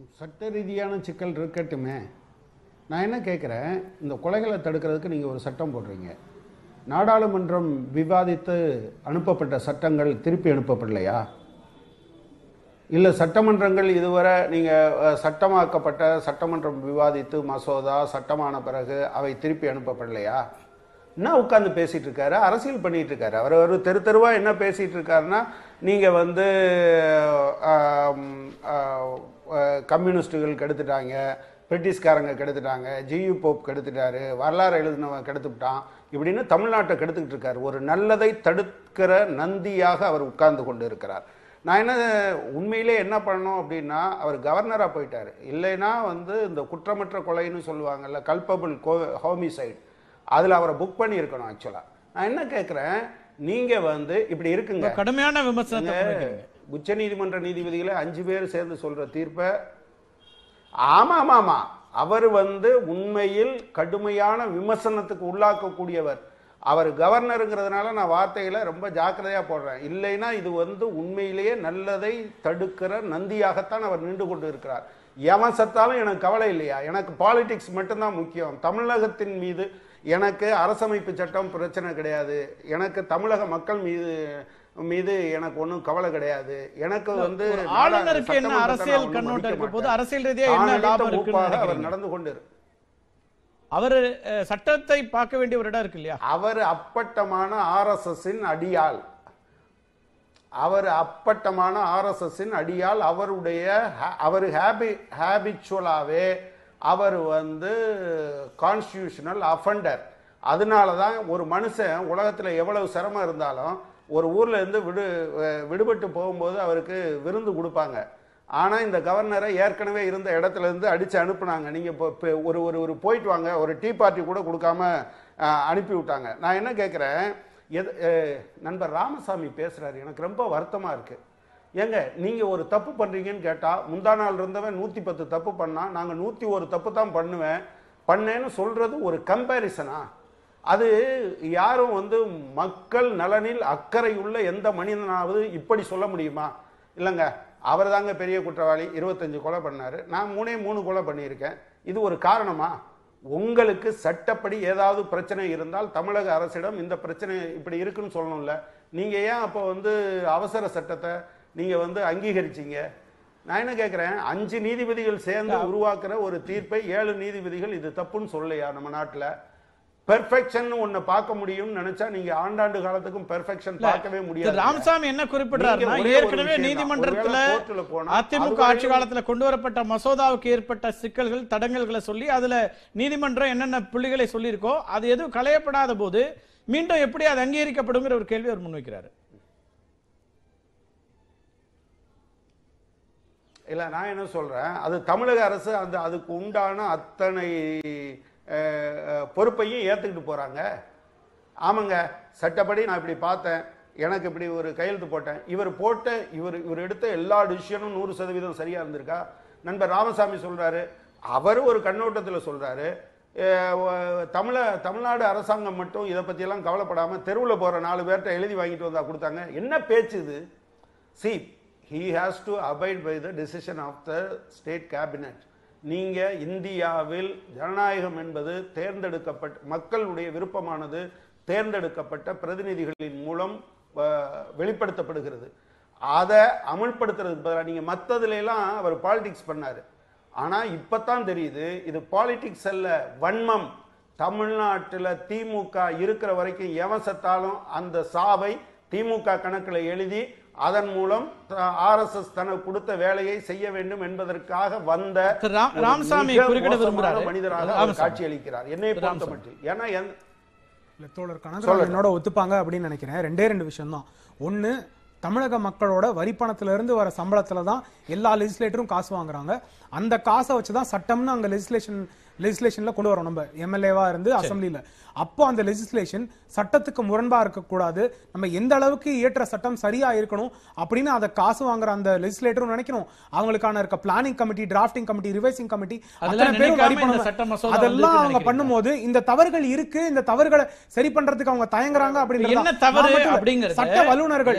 சட்ட ரீதியான சிக்கல் இருக்கட்டுமே நான் என்ன கேட்குறேன் இந்த கொலைகளை தடுக்கிறதுக்கு நீங்கள் ஒரு சட்டம் போடுறீங்க நாடாளுமன்றம் விவாதித்து அனுப்பப்பட்ட சட்டங்கள் திருப்பி அனுப்பப்படலையா இல்லை சட்டமன்றங்கள் இதுவரை நீங்கள் சட்டமாக்கப்பட்ட சட்டமன்றம் விவாதித்து மசோதா சட்டமான பிறகு அவை திருப்பி அனுப்பப்படலையா என்ன உட்காந்து பேசிட்டு இருக்காரு அரசியல் பண்ணிட்டு இருக்காரு அவர் ஒரு தெரு தெருவா என்ன பேசிட்டு இருக்காருன்னா நீங்க வந்து ஆம், ஆ, ஆ, கம்யூனிஸ்டுகள் கெடுத்துட்டாங்க பிரிட்டிஷ்காரங்க கெடுத்துட்டாங்க ஜியு போப் கெடுத்துட்டாரு வரலாறு எழுதினவன் கெடுத்துட்டான் இப்படின்னு தமிழ்நாட்டை கெடுத்துக்கிட்டு இருக்காரு ஒரு நல்லதை தடுக்கிற நந்தியாக அவர் உட்கார்ந்து கொண்டு இருக்கிறார் நான் என்ன உண்மையிலே என்ன பண்ணணும் அப்படின்னா அவர் கவர்னராக போயிட்டார் இல்லைன்னா வந்து இந்த குற்றமற்ற கொலைன்னு சொல்லுவாங்கல்ல கல்பபிள் கோ ஹோமிசைட் அதில் அவரை புக் பண்ணியிருக்கணும் ஆக்சுவலாக நான் என்ன கேட்குறேன் நீங்கள் வந்து இப்படி இருக்குங்க கடுமையான விமர்சனத்தை முன்வைக்கிறீங்க. உச்ச நீதிமன்ற நீதிபதிகளை அஞ்சு பேர் சேர்ந்து சொல்ற தீர்ப்பை ஆமா ஆமா ஆமா அவர் வந்து உண்மையில் கடுமையான விமர்சனத்துக்கு உள்ளாக்கக்கூடியவர் அவர் கவர்னருங்கிறதுனால நான் வார்த்தைகளை ரொம்ப ஜாக்கிரதையா போடுறேன் இல்லைன்னா இது வந்து உண்மையிலேயே நல்லதை தடுக்கிற நந்தியாகத்தான் அவர் நின்று கொண்டு இருக்கிறார் எவன் சத்தாலும் எனக்கு கவலை இல்லையா எனக்கு பாலிடிக்ஸ் மட்டும்தான் முக்கியம் தமிழகத்தின் மீது எனக்கு அரசமைப்பு சட்டம் பிரச்சனை கிடையாது எனக்கு தமிழக மக்கள் மீது மீது எனக்கு ஒன்றும் கவலை கிடையாது எனக்கு வந்து ஒரு ஆளுநருக்கு என்ன சட்டமன்றத்தை நான் அரசியல் ஒண்ணும் கண்ணோட்டம் மதிக்க இருக்க போது மாட்டேன். அரசியல் ரீதியா என்ன ஆணடித்த லாபம் இருக்குன்னு மூப்பாக அவர் நினைக்கிறீங்க? நடந்து கொண்டு இரு- அவர் அஹ், சட்டத்தை பார்க்க வேண்டிய ஒரு இடம் இருக்கு இல்லையா அவர் அப்பட்டமான ஆர்எஸ்எஸ்ஸின் அடியாள் அவர் அப்பட்டமான ஆர்எஸ்எஸ்ஸின் அடியாள் அவருடைய ஹ- அவர் ஹேபி ஹேபிச்சுவலாகவே அவர் வந்து கான்ஸ்டியூஷனல் அஃபண்டர் அதனால தான் ஒரு மனுஷன் உலகத்தில் எவ்வளவு சிரமம் இருந்தாலும் ஒரு ஊர்ல இருந்து விடு அஹ் விடுபட்டு போகும்போது அவருக்கு விருந்து கொடுப்பாங்க ஆனால் இந்த கவர்னரை ஏற்கனவே இருந்த இடத்துல இருந்து அடித்து அனுப்புனாங்க நீங்கள் இப்போ இப்போ ஒரு ஒரு ஒரு போயிட்டு வாங்க ஒரு டீ பார்ட்டி கூட கொடுக்காம அஹ், அனுப்பி விட்டாங்க நான் என்ன கேட்குறேன் எது அஹ், நண்பர் ராமசாமி பேசுகிறாரு எனக்கு ரொம்ப வருத்தமாக இருக்குது ஏங்க நீங்கள் ஒரு தப்பு பண்ணுறீங்கன்னு கேட்டால் முந்தா நாள் இருந்தவன் நூற்றி பத்து தப்பு பண்ணால் நாங்கள் நூற்றி ஒரு தப்பு தான் பண்ணுவேன் பண்ணேன்னு சொல்கிறது ஒரு கம்பேரிசனா அது யாரும் வந்து மக்கள் நலனில் அக்கறை உள்ள எந்த மனிதனாவது இப்படி சொல்ல முடியுமா இல்லைங்க அவர் தாங்க பெரிய குற்றவாளி இருபத்தஞ்சு கொலை பண்ணாரு நான் மூணே மூணு கொலை பண்ணியிருக்கேன் இது ஒரு காரணமா உங்களுக்கு சட்டப்படி ஏதாவது பிரச்சனை இருந்தால் தமிழக அரசிடம் இந்த பிரச்சனை இப்படி இருக்குன்னு சொல்லணும்ல நீங்க ஏன் அப்போ வந்து அவசர சட்டத்தை நீங்க வந்து அங்கீகரிச்சீங்க நான் என்ன கேட்குறேன் அஞ்சு நீதிபதிகள் சேர்ந்து உருவாக்குற ஒரு தீர்ப்பை ஏழு நீதிபதிகள் இது தப்புன்னு சொல்லலையா நம்ம நாட்டில் பெர்ஃபெக்ஷன் ஒன்னு பார்க்க முடியும்னு நினைச்சா நீங்க ஆண்டாண்டு காலத்துக்கும் பெர்ஃபெக்ஷன் பார்க்கவே திரு முடியாது ராமசாமி என்ன குறிப்பிடுறாருன்னா நீங்க ஒரே ஒரு ஏற்கனவே விஷயம் தான். நீதிமன்றத்துல ஒருவேளை கோர்ட்டுல போனா, அதிமுக அதுவரையும் ஆட்சி காலத்துல கொண்டு வரப்பட்ட மசோதாவுக்கு ஏற்பட்ட சிக்கல்கள் தடங்கல்களை சொல்லி அதுல நீதிமன்றம் என்னென்ன புள்ளிகளை சொல்லியிருக்கோ அது எதுவும் களையப்படாத போது மீண்டும் எப்படி அது அங்கீகரிக்கப்படுங்கிற ஒரு கேள்வி அவர் முன்வைக்கிறாரு இல்ல நான் என்ன சொல்றேன் அது தமிழக அரசு அந்த அதுக்கு உண்டான அத்தனை அஹ், அஹ், பொறுப்பையும் ஏத்துக்கிட்டு போறாங்க ஆமாங்க சட்டப்படி நான் இப்படி பார்த்தேன் எனக்கு இப்படி ஒரு கையெழுத்து போட்டேன் இவர் போட்ட இவர் இவர் எடுத்த எல்லா டிசிஷனும் நூறு சதவீதம் சரியா இருந்திருக்கா நண்பர் ராமசாமி சொல்றாரு அவர் ஒரு கண்ணோட்டத்தில் சொல்றாரு அஹ், வ- தமிழ தமிழ்நாடு அரசாங்கம் மட்டும் இதை பற்றியெல்லாம் கவலைப்படாம தெருவில் போற நாலு பேர்கிட்ட எழுதி வாங்கிட்டு வந்தா கொடுத்தாங்க என்ன பேச்சு இது சி he has to abide by the decision of the state cabinet நீங்க இந்தியாவில் ஜனநாயகம் என்பது தேர்ந்தெடுக்கப்பட்ட மக்களுடைய விருப்பமானது தேர்ந்தெடுக்கப்பட்ட பிரதிநிதிகளின் மூலம் அஹ், வெளிப்படுத்தப்படுகிறது அதை அமல்படுத்துறதுக்கு பதிலாக நீங்க மற்றதுல எல்லாம் அவர் பாலிடிக்ஸ் பண்ணாரு ஆனா இப்பதான் தெரியுது இது பாலிடிக்ஸ் அல்ல வன்மம் தமிழ்நாட்டுல திமுக இருக்கிற வரைக்கும் எவன் செத்தாலும் அந்த சாவை திமுக கணக்குல எழுதி அதன் மூலம் ஆர்எஸ்எஸ் தனக்கு கொடுத்த வேலையை செய்ய வேண்டும் என்பதற்காக வந்த திரு ராம்- ஒரு ராமசாமி மிக குறுக்கிட மோசமான விரும்புகிறாரு. மனிதராக அவர் ராமசாமி. காட்சியளிக்கிறார் என்னை பொறுத்த ராமசாமி. மட்டும் ஏன்னா எந்த- இல்ல தோழர் கனகராஜ் என்னோட ஒத்துப்பாங்க அப்படின்னு நினைக்கிறேன் ரெண்டே ரெண்டு விஷயம் தான் ஒன்னு தமிழக மக்களோட வரிப்பணத்துல இருந்து வர சம்பளத்துல தான் எல்லா லெஜிஸ்லேட்டரும் காசு வாங்குறாங்க அந்த காசை வச்சு தான் சட்டம்னு அங்க லெஜிஸ்லேஷன் லெஜிஸ்லேஷன்ல கொண்டு வரோம் நம்ம எம்எல்ஏவா இருந்து அசம்பிளில அப்போ அந்த லெஜிஸ்லேஷன் சட்டத்துக்கு முரண்பா இருக்கக்கூடாது நம்ம எந்த அளவுக்கு இயற்ற சட்டம் சரியா இருக்கணும் அப்படின்னு அதை காசு வாங்குற அந்த லெஜிஸ்லேட்டரும் நினைக்கணும் அவங்களுக்கான இருக்க planning committee drafting committee revising committee அதெல்லாம் அத்தனை பேரும் நினைக்காம வரி இந்த பணம் சட்ட மசோதா அதெல்லாம் வந்திருக்குன்னு அவங்க நினைக்கிறீங்க. பண்ணும்போது இந்த தவறுகள் இருக்கு இந்த தவறுகளை சரி பண்றதுக்கு அவங்க தயங்குறாங்க அப்படின்றது என்ன தான். தவறு நான் மட்டும் இல்ல. அப்படிங்கிறது சட்ட வல்லுநர்கள் இல்ல சார், அவர்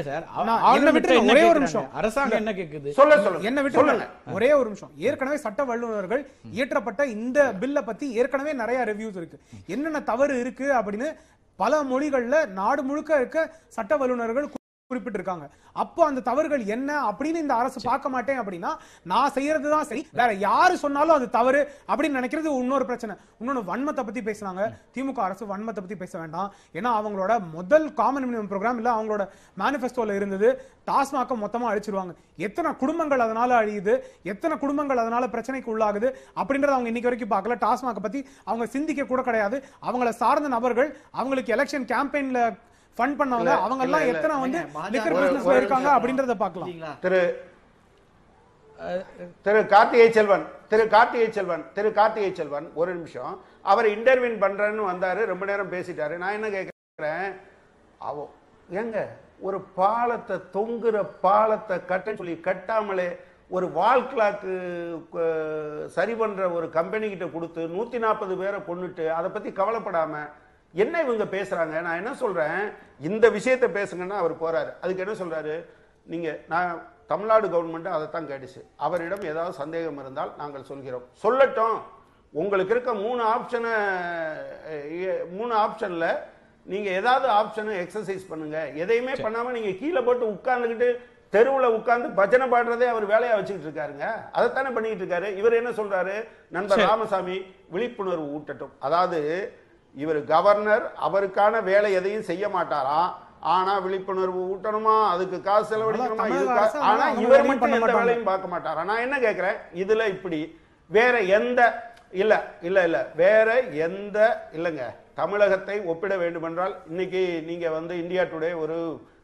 நான் ஆளுநர் என்ன விட்டு விட்டுருங்க, என்ன ஒரே ஒரு கேக்குறாங்க? நிமிஷம். அரசாங்கம் என்ன கேக்குது சொல்ல சொல்லுங்க என்ன விட்டு சொல்லுங்க ஒரே ஒரு நிமிஷம் ஏற்கனவே சட்ட வல்லுநர்கள் இயற்றப்பட்ட இந்த பில்ல பத்தி ஏற்கனவே நிறைய ரிவ்யூஸ் இருக்கு என்னென்ன தவறு இருக்கு அப்படின்னு பல மொழிகள்ல நாடு முழுக்க இருக்க சட்ட வல்லுநர்கள் கு- குறிப்பிட்டிருக்காங்க அப்போ அந்த தவறுகள் என்ன அப்படின்னு இந்த அரசு பார்க்க மாட்டேன் அப்படின்னா நான் செய்யறது தான் சரி வேற யாரு சொன்னாலும் அது தவறு அப்படின்னு நினைக்கிறது இன்னொரு பிரச்சனை இன்னொன்னு வன்மத்தை பத்தி பேசுனாங்க திமுக அரசு வன்மத்தை பத்தி பேச வேண்டாம் ஏன்னா அவங்களோட முதல் காமன் மினிமம் ப்ரோக்ராம் இல்ல அவங்களோட மேனிஃபெஸ்டோல இருந்தது டாஸ்மாக மொத்தமா அழிச்சிருவாங்க எத்தனை குடும்பங்கள் அதனால அழியுது எத்தனை குடும்பங்கள் அதனால பிரச்சனைக்கு உள்ளாகுது அப்படின்றத அவங்க இன்னைக்கு வரைக்கும் பார்க்கல டாஸ்மாக பத்தி அவங்க சிந்திக்க கூட கிடையாது அவங்கள சார்ந்த நபர்கள் அவங்களுக்கு எலெக்ஷன் கேம்பெயின்ல ஃபண்ட் பண்ணவங்க இல்ல, அவங்க எல்லாம் இல்ல, எத்தனை வந்து ஏங்க, பாஜக லிக்கர் ஒரு- பிசினஸ்ல ஒரு இருக்காங்க நிமிஷம். அப்படின்றத பார்க்கலாம் இல்லைங்களா? திரு திரு கார்த்திகை செல்வன் திரு கார்த்திகை செல்வன் திரு கார்த்திகை செல்வன் ஒரு நிமிஷம் அவர் இன்டர்வியூ பண்றேன்னு வந்தாரு ரொம்ப நேரம் பேசிட்டாரு நான் என்ன கேட்கிறேன் அவ ஏங்க ஒரு பாலத்தை தொங்குற பாலத்தை கட்ட சொல்லி கட்டாமலே ஒரு வால் கிளாக்கு சரி பண்ற ஒரு கம்பெனி கிட்ட கொடுத்து நூத்தி நாற்பது பேரை கொண்டுட்டு அதை பத்தி கவலைப்படாம என்ன இவங்க பேசுறாங்க நான் என்ன சொல்றேன் இந்த விஷயத்தை பேசுங்கன்னா அவர் போறாரு அதுக்கு என்ன சொல்றாரு நீங்க நான் தமிழ்நாடு கவர்மெண்ட் அதைத்தான் கேட்டுச்சு அவரிடம் ஏதாவது சந்தேகம் இருந்தால் நாங்கள் சொல்கிறோம் சொல்லட்டும் உங்களுக்கு இருக்க மூணு ஆப்ஷனை மூணு ஆப்ஷன்ல நீங்க ஏதாவது ஆப்ஷனை எக்ஸசைஸ் பண்ணுங்க எதையுமே பண்ணாம நீங்க கீழே போட்டு உட்கார்ந்துக்கிட்டு தெருவுல உட்கார்ந்து பஜனை பாடுறதே அவர் வேலையா வச்சுக்கிட்டு இருக்காருங்க அதைத்தானே பண்ணிட்டு இருக்காரு இவர் என்ன சொல்றாரு நண்பர் சரி. ராமசாமி விழிப்புணர்வு ஊட்டட்டும் அதாவது இவர் கவர்னர் அவருக்கான வேலை எதையும் செய்ய மாட்டாராம் ஆனா விழிப்புணர்வு ஊட்டணுமா அதுக்கு காசு செலவழிக்கணுமா தமிழக இதுக்கு அரசு ஆனா அவங்க இவர் வேலையும் மட்டும் பண்ண எந்த மாட்டாங்க. வேலையும் பார்க்க மாட்டாரா நான் என்ன கேட்கிறேன் இதுல இப்படி வேற எந்த இல்ல இல்ல இல்ல வேற எந்த இல்லைங்க தமிழகத்தை ஒப்பிட வேண்டுமென்றால் இன்னைக்கு நீங்க வந்து இந்தியா டுடே ஒரு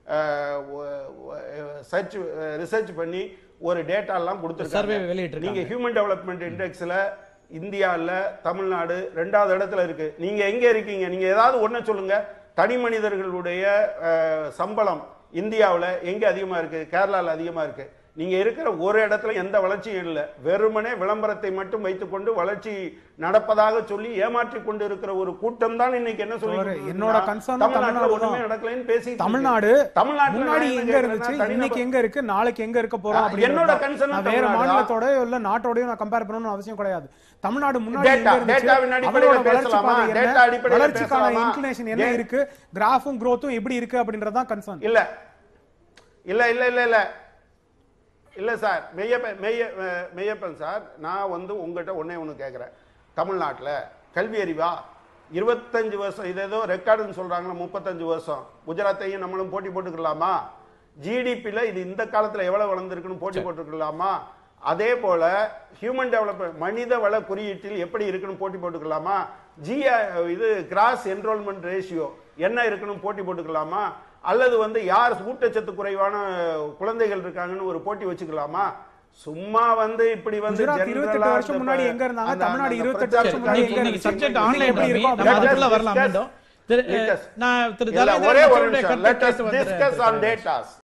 சர்ச் ரிசர்ச் பண்ணி ஒரு டேட்டா எல்லாம் Survey கொடுத்துருக்காங்க வெளியிட்டிருக்காங்க. நீங்க ஹியூமன் டெவலப்மெண்ட் இண்டெக்ஸ்ல இந்தியால தமிழ்நாடு ரெண்டாவது இடத்துல இருக்கு நீங்க எங்க இருக்கீங்க நீங்க ஏதாவது ஒண்ணு சொல்லுங்க தனி மனிதர்களுடைய அஹ், சம்பளம் இந்தியாவுல எங்க அதிகமா இருக்கு கேரளால அதிகமா இருக்கு நீங்க இருக்கிற ஒரு இடத்துல எந்த வளர்ச்சியும் இல்லை வெறுமனே விளம்பரத்தை மட்டும் வைத்துக்கொண்டு வளர்ச்சி நடப்பதாக சொல்லி ஏமாற்றி கொண்டு இருக்கிற ஒரு கூட்டம் தான் இன்னைக்கு என்ன சொல்லி ஒரு கொண்டிருக்குன்னா, என்னோட concern தமிழ்நாட்டுல தமிழ்நாடு ஒண்ணுமே தான். நடக்கலைன்னு பேசி தமிழ்நாடு தமிழ்நாட்டுல முன்னாடி நான் என்ன எங்க இருந்துச்சு கேட்கிறேன்னா, இன்னைக்கு தனிநபர் எங்க இருக்கு நாளைக்கு எங்க இருக்க போறோம் ஆ, அப்படின்றது என்னோட தான். concern நான் வேற தமிழ்நாடு தான். மாநிலத்தோடயோ இல்ல நாட்டோடயோ நான் கம்பேர் பண்ணணும்னு அவசியம் கிடையாது தமிழ்நாடு முன்னாடி Data- எங்க இருந்துச்சு data வின் அடிப்படையில அவரோட வளர்ச்சி பேசலாமா? பாதை data என்ன அடிப்படையில வளர்ச்சிக்கான பேசலாமா? இன்க்ளினேஷன் என்ன ஏன்? இருக்கு கிராஃபும் growth-உம் எப்படி இருக்கு அப்படின்றது தான் கன்சர்ன் இல்ல இல்ல இல்ல இல்ல இல்ல இல்ல சார் மெய்யப்பன் மெய்ய அஹ், மெய்யப்பன் சார் நான் வந்து உங்ககிட்ட ஒண்ணே ஒண்ணு கேட்கிறேன் தமிழ்நாட்டுல கல்வி அறிவா இருபத்தஞ்சு வருஷம் இது ஏதோ ரெக்கார்டுன்னு சொல்றாங்களா முப்பத்தஞ்சு வருஷம் குஜராத்தையும் நம்மளும் போட்டி போட்டுக்கலாமா ஜிடிபியில் இது இந்த காலத்துல எவ்வளவு வளர்ந்துருக்குன்னு போட்டி போட்டுக்கலாமா அதே போல ஹியூமன் டெவலப்மெண்ட் மனித வள குறியீட்டில் எப்படி இருக்குன்னு போட்டி போட்டுக்கலாமா ஜிய இது கிராஸ் என்ரோல்மெண்ட் ரேஷியோ என்ன இருக்குன்னு போட்டி போட்டுக்கலாமா அல்லது வந்து யார் ஊட்டச்சத்து குறைவான குழந்தைகள் இருக்காங்கன்னு ஒரு போட்டி வச்சுக்கலாமா சும்மா வந்து இப்படி வந்து குஜராத் general-ஆ 28 வருஷம் அந்த முன்னாடி ப- எங்க இருந்தாங்க? அந்த- தமிழ்நாடு அந்த 28 பிரச்சாரத்துக்கு வருஷம் முன்னாடி இன்னைக்கு எங்க இன்னைக்கு இருந்துச்சு? சப்ஜெக்ட் இன்னைக்கு ஆன்லைன் எப்படி இருக்கும்? நம்ம Let us அதுக்குள்ள வரலாம் discuss- மீண்டும் திரு let us- நான் திரு இல்ல, தவேந்திரன் ஒரே ஒரு அவர்களுடைய நிமிஷம் கருத்தை let us கேட்டு வந்துடுறேன் discuss திரு on தவேந்திரன். datas